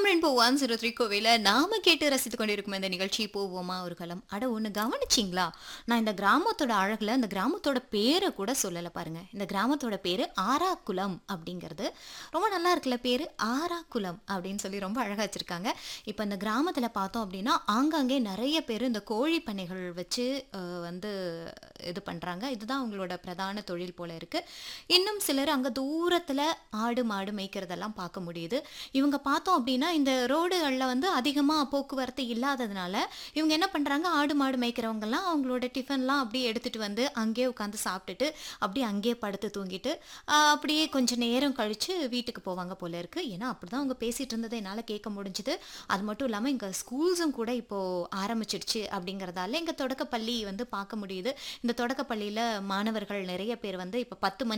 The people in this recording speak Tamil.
ரெயின்போ ஒன் ஜீரோ த்ரீ கோவில நாம கேட்டு ரசித்து கொண்டிருக்கும் இந்த நிகழ்ச்சி போவோமா ஒரு களம் அட ஒன்று கவனிச்சிங்களா நான் இந்த கிராமத்தோட அழகுல இந்த கிராமத்தோட பேரை கூட சொல்லலை பாருங்க இந்த கிராமத்தோட பேரு ஆராக்குளம் அப்படிங்கிறது ரொம்ப நல்லா இருக்குல்ல பேரு ஆராக்குளம் அப்படின்னு சொல்லி ரொம்ப அழகா வச்சிருக்காங்க இப்போ இந்த கிராமத்துல பார்த்தோம் அப்படின்னா ஆங்காங்கே நிறைய பேர் இந்த கோழி பண்ணைகள் வச்சு அஹ், வந்து இது பண்றாங்க இதுதான் அவங்களோட பிரதான தொழில் போல இருக்கு இன்னும் சிலர் அங்க தூரத்துல ஆடு மாடு மேய்க்கிறதெல்லாம் பார்க்க முடியுது இவங்க பார்த்தோம் அப்படின்னா இந்த ரோடுகளில் வந்து அதிகமாக போக்குவரத்து இல்லாததுனால இவங்க என்ன பண்ணுறாங்க ஆடு மாடு மேய்க்கிறவங்கெல்லாம் அவங்களோட டிஃபன்லாம் அப்படியே எடுத்துகிட்டு வந்து அங்கேயே உட்காந்து சாப்பிட்டுட்டு அப்படியே அங்கேயே படுத்து தூங்கிட்டு ஆஹ், அப்படியே கொஞ்சம் நேரம் கழித்து வீட்டுக்கு போவாங்க போல இருக்கு ஏன்னா அப்படி தான் அவங்க பேசிகிட்டு இருந்ததை என்னால் கேட்க முடிஞ்சுது அது மட்டும் இல்லாமல் இங்கே ஸ்கூல்ஸும் கூட இப்போது ஆரம்பிச்சிடுச்சு அப்படிங்கிறதால இங்கே தொடக்கப்பள்ளி வந்து பார்க்க முடியுது இந்த தொடக்கப்பள்ளியில் மாணவர்கள் நிறைய பேர் வந்து இப்போ பத்து மணி